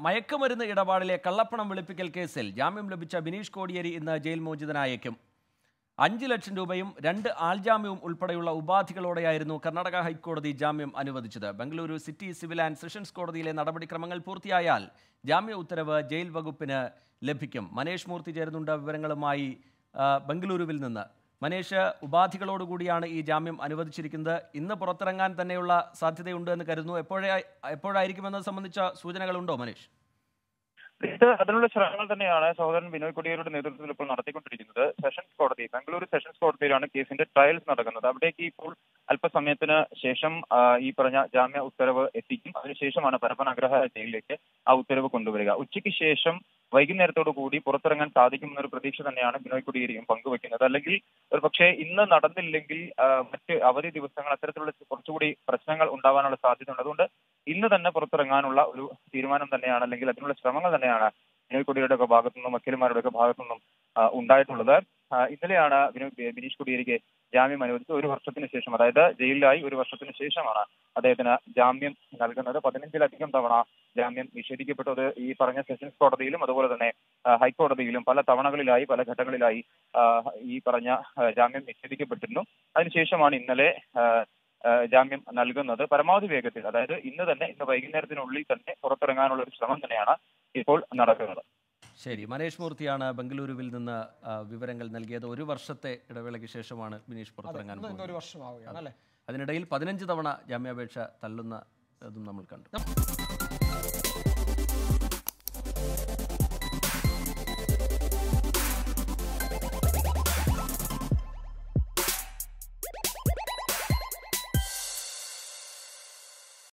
മയക്കുമരുന്ന് ഇടപാടിലെ കള്ളപ്പണം വെളുപ്പിക്കൽ കേസിൽ ജാമ്യം ലഭിച്ച ബിനീഷ് കോടിയേരി ഇന്ന് ജയിൽ മോചിതനായേക്കും അഞ്ച് ലക്ഷം രൂപയും രണ്ട് ആൾജാമ്യവും ഉൾപ്പെടെയുള്ള ഉപാധികളോടെയായിരുന്നു കർണാടക ഹൈക്കോടതി ജാമ്യം അനുവദിച്ചത് Bengaluru city civil and sessions കോടതിയിലെ നടപടിക്രമങ്ങൾ പൂർത്തിയായാൽ ജാമ്യ ഉത്തരവ് ജയിൽ വകുപ്പിന് ലഭിക്കും മനേഷ് മൂർത്തി ചേരുന്നുണ്ട് വിവരങ്ങളുമായി ആ, ബംഗളൂരുവിൽ നിന്ന് മനേഷ് ഉപാധികളോടുകൂടിയാണ് ഈ ജാമ്യം അനുവദിച്ചിരിക്കുന്നത് ഇന്ന് പുറത്തിറങ്ങാൻ തന്നെയുള്ള സാധ്യതയുണ്ട് എന്ന് കരുതുന്നു എപ്പോഴാ എപ്പോഴായിരിക്കുമെന്നത് സംബന്ധിച്ച സൂചനകളുണ്ടോ മനേഷ് ഇത് അതിനുള്ള ശ്രമങ്ങൾ തന്നെയാണ് സഹോദരൻ ബിനോയ് കൊടിയേരുടെ നേതൃത്വത്തിൽ ഇപ്പോൾ നടത്തിക്കൊണ്ടിരിക്കുന്നത് സെഷൻസ് കോടതി ബംഗളൂരു സെഷൻസ് കോടതിയിലാണ് കേസിന്റെ ട്രയൽസ് നടക്കുന്നത് അവിടേക്ക് ഇപ്പോൾ അല്പസമയത്തിന് ശേഷം ആ, ഈ പറഞ്ഞ ജാമ്യ ഉത്തരവ് എത്തിക്കും അതിനുശേഷമാണ് പരപ്പനഗ്രഹ ജയിലിലേക്ക് ആ ഉത്തരവ് കൊണ്ടുവരിക ഉച്ചയ്ക്ക് ശേഷം വൈകുന്നേരത്തോടു കൂടി പുറത്തിറങ്ങാൻ സാധിക്കുമെന്നൊരു പ്രതീക്ഷ തന്നെയാണ് ബിനോയ് കൊടിയേരിയും പങ്കുവെക്കുന്നത് അല്ലെങ്കിൽ ഒരു പക്ഷേ ഇന്ന് നടന്നില്ലെങ്കിൽ ആ, മറ്റ് അവധി ദിവസങ്ങൾ അത്തരത്തിലുള്ള കുറച്ചുകൂടി പ്രശ്നങ്ങൾ ഉണ്ടാവാനുള്ള സാധ്യതയുണ്ട് അതുകൊണ്ട് ഇന്ന് തന്നെ പുറത്തിറങ്ങാനുള്ള ഒരു തീരുമാനം തന്നെയാണ് അല്ലെങ്കിൽ അതിനുള്ള ശ്രമങ്ങൾ തന്നെയാണ് ബിനോയ് കൊടിയേരിയുടെ ഒക്കെ ഭാഗത്തു നിന്നും വക്കീലന്മാരുടെ ഒക്കെ ഭാഗത്തു നിന്നും ആ, ഉണ്ടായിട്ടുള്ളത് ആ, ഇന്നലെയാണ് ബിനോയ് ബിനീഷ് കൊടിയേരിക്ക് ജാമ്യം അനുവദിച്ച് ഒരു വർഷത്തിന് ശേഷം അതായത് ജയിലിലായി ഒരു വർഷത്തിന് ശേഷമാണ് അദ്ദേഹത്തിന് ജാമ്യം നൽകുന്നത് പതിനഞ്ചിലധികം തവണ ജാമ്യം നിഷേധിക്കപ്പെട്ടത് ഈ പറഞ്ഞ സെഷൻസ് കോടതിയിലും അതുപോലെ തന്നെ ആ, ഹൈക്കോടതിയിലും പല തവണകളിലായി പല ഘട്ടങ്ങളിലായി ആ, ഈ പറഞ്ഞ ആ, ജാമ്യം നിഷേധിക്കപ്പെട്ടിരുന്നു അതിനുശേഷമാണ് ഇന്നലെ ആ, ആ, ജാമ്യം നൽകുന്നത് പരമാവധി വേഗത്തിൽ അതായത് ഇന്ന് തന്നെ ഇന്ന് വൈകുന്നേരത്തിനുള്ളിൽ തന്നെ പുറത്തിറങ്ങാനുള്ള ഒരു ശ്രമം തന്നെയാണ് ഇപ്പോൾ നടക്കുന്നത് ശരി മനേഷ് മൂർത്തിയാണ് ബംഗളൂരുവിൽ നിന്ന് ആ, വിവരങ്ങൾ നൽകിയത് ഒരു വർഷത്തെ ഇടവേളയ്ക്ക് ശേഷമാണ് ബിനീഷ് പുറത്തിറങ്ങാൻ ഇന്ന് ഇന്ന് പോകുന്നത് ഒരു വർഷമാവുകയാണ് അല്ലേ അതിനിടയിൽ പതിനഞ്ച് തവണ ജാമ്യാപേക്ഷ തള്ളുന്ന അതും നമ്മൾ കണ്ടു